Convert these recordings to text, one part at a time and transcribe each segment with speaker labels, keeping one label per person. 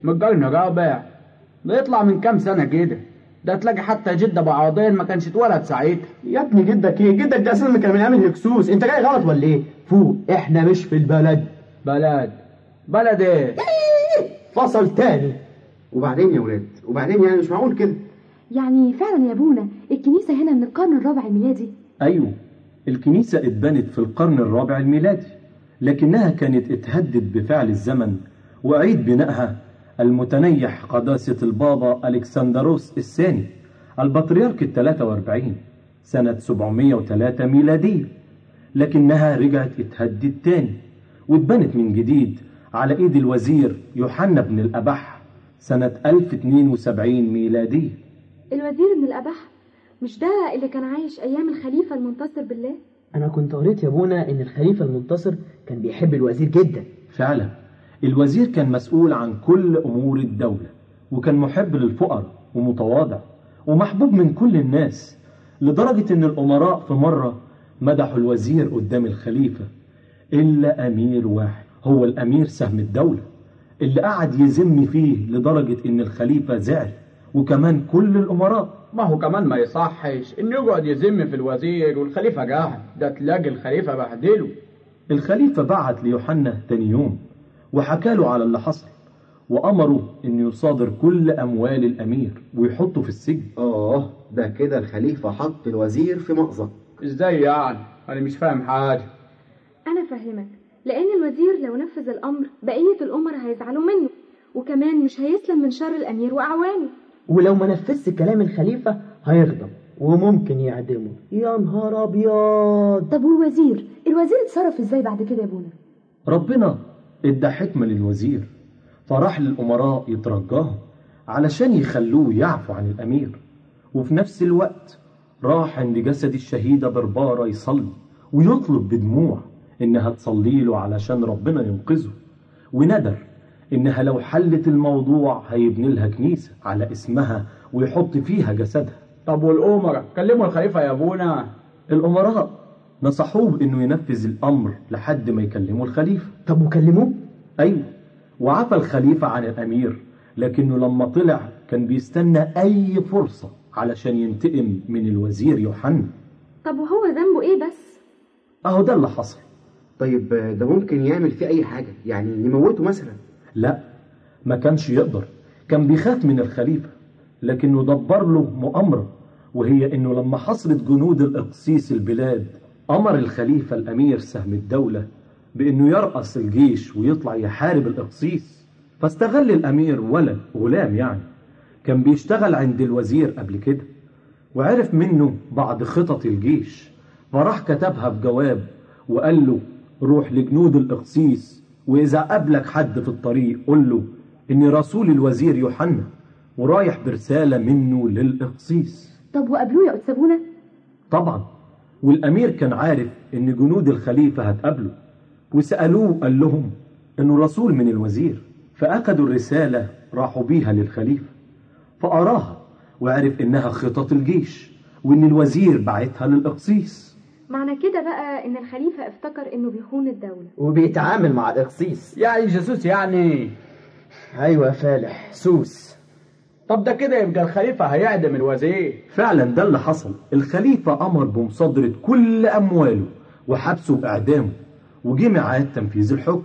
Speaker 1: من القرن الرابع بيطلع من كام سنة كده ده تلاقي حتى جدة بعوضين ما كانش اتولد ساعتها
Speaker 2: يا ابني جدك ايه جدك ده اساسا كان من عامل هكسوس انت جاي غلط ولا ايه فوق احنا مش في البلد
Speaker 1: بلد بلد ايه
Speaker 2: فصل تاني
Speaker 3: وبعدين يا ولاد وبعدين يعني مش معقول كده
Speaker 4: يعني فعلا يا ابونا الكنيسة هنا من القرن الرابع الميلادي
Speaker 5: أيوه الكنيسة اتبنت في القرن الرابع الميلادي لكنها كانت اتهدت بفعل الزمن وأعيد بنائها المتنيح قداسة البابا ألكسندروس الثاني البطريرك الثلاثة واربعين سنة 703 ميلادية لكنها رجعت اتهدت تاني واتبنت من جديد على ايد الوزير يوحنا بن الأبح سنة 1072 ميلادية
Speaker 4: الوزير ابن الأبح مش ده اللي كان عايش أيام الخليفة المنتصر بالله
Speaker 2: انا كنت قريت يا ابونا ان الخليفه المنتصر كان بيحب الوزير جدا
Speaker 5: فعلا الوزير كان مسؤول عن كل أمور الدولة وكان محب للفقراء ومتواضع ومحبوب من كل الناس لدرجة إن الأمراء في مرة مدحوا الوزير قدام الخليفة إلا أمير واحد هو الأمير سهم الدولة اللي قعد يذم فيه لدرجة إن الخليفة زعل وكمان كل الأمراء
Speaker 1: ما هو كمان ما يصحش انه يقعد يذم في الوزير والخليفة قاعد ده تلاقي الخليفة بهدله
Speaker 5: الخليفة بعت ليوحنا تاني يوم وحكى له على اللي حصل وأمره إنه يصادر كل أموال الأمير ويحطه في السجن
Speaker 3: اه ده كده الخليفة حط الوزير في مأزق
Speaker 1: ازاي يعني انا مش فاهم حاجة
Speaker 4: أنا فاهمك لأن الوزير لو نفذ الأمر بقية الأمراء هيزعلوا منه وكمان مش هيسلم من شر الأمير وأعوانه
Speaker 2: ولو ما نفذش كلام الخليفه هيغضب وممكن يعدمه يا نهار ابيض
Speaker 4: طب والوزير الوزير اتصرف ازاي بعد كده يا ابونا
Speaker 5: ربنا ادى حكمة للوزير فراح للأمراء يترجاهم علشان يخلوه يعفو عن الأمير وفي نفس الوقت راح عند جسد الشهيدة بربارة يصلي ويطلب بدموع إنها تصلي له علشان ربنا ينقذه وندر إنها لو حلت الموضوع هيبني لها كنيسة على اسمها ويحط فيها جسدها
Speaker 1: طب والأمراء كلموا الخليفة يا ابونا
Speaker 5: الأمراء نصحوه بإنه ينفذ الأمر لحد ما يكلموا الخليفة
Speaker 2: طب وكلموه
Speaker 5: أيوة وعفى الخليفة عن الأمير لكنه لما طلع كان بيستنى أي فرصة علشان ينتقم من الوزير يوحنا
Speaker 4: طب وهو ذنبه ايه بس
Speaker 5: أهو ده اللي حصل
Speaker 3: طيب ده ممكن يعمل فيه أي حاجة يعني يموته مثلا
Speaker 5: لا ما كانش يقدر كان بيخاف من الخليفة لكنه دبر له مؤامرة وهي إنه لما حصرت جنود الإقسيس البلاد أمر الخليفة الأمير سهم الدولة بإنه يرأس الجيش ويطلع يحارب الإقسيس فاستغل الأمير ولد غلام يعني كان بيشتغل عند الوزير قبل كده وعرف منه بعض خطط الجيش فراح كتبها في جواب وقال له روح لجنود الإقسيس وإذا قابلك حد في الطريق قل له إني رسول الوزير يوحنا ورايح برسالة منه للإقسيس
Speaker 4: طب وقابلوه يا قدس ابونا
Speaker 5: طبعا والأمير كان عارف إن جنود الخليفة هتقابله وسألوه قال لهم إنه رسول من الوزير فأخدوا الرسالة راحوا بيها للخليفة فقراها وعرف إنها خطط الجيش وإن الوزير بعتها للإقسيس
Speaker 4: معنى كده بقى ان الخليفة افتكر انه بيخون الدولة
Speaker 2: وبيتعامل مع الاقسيس
Speaker 1: يعني جاسوس يعني
Speaker 2: ايوه يا فالح سوس
Speaker 1: طب ده كده يبقى الخليفة هيعدم الوزير
Speaker 5: فعلا ده اللي حصل الخليفة أمر بمصادرة كل أمواله وحبسه وإعدامه وجه ميعاد تنفيذ الحكم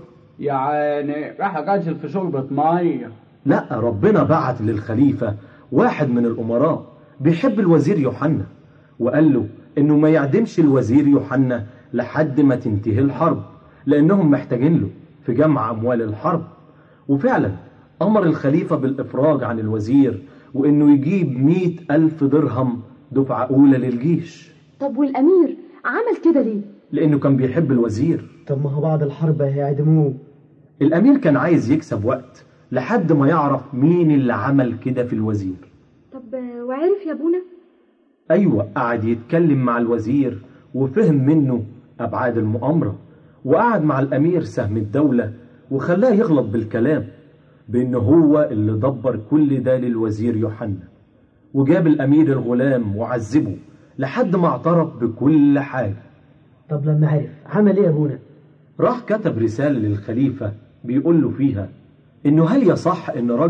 Speaker 1: يعني راح راجل في شربة مية
Speaker 5: لا ربنا بعت للخليفة واحد من الأمراء بيحب الوزير يوحنا وقال له إنه ما يعدمش الوزير يوحنا لحد ما تنتهي الحرب لأنهم محتاجين له في جمع أموال الحرب وفعلا أمر الخليفة بالإفراج عن الوزير وإنه يجيب مئة ألف درهم دفعة أولى للجيش
Speaker 4: طب والأمير عمل كده ليه
Speaker 5: لأنه كان بيحب الوزير
Speaker 2: طب ما هو بعد الحرب هيعدموه
Speaker 5: الأمير كان عايز يكسب وقت لحد ما يعرف مين اللي عمل كده في الوزير
Speaker 4: طب وعرف يا ابونا
Speaker 5: أيوة قعد يتكلم مع الوزير وفهم منه أبعاد المؤامرة وقعد مع الأمير سهم الدولة وخلاه يغلط بالكلام بأنه هو اللي دبر كل ده للوزير يوحنا وجاب الأمير الغلام وعذبه لحد ما اعترف بكل حاجة
Speaker 2: طب لما عرف عمل ايه يا ابونا
Speaker 5: راح كتب رسالة للخليفة بيقول له فيها إنه هل يصح إن رجل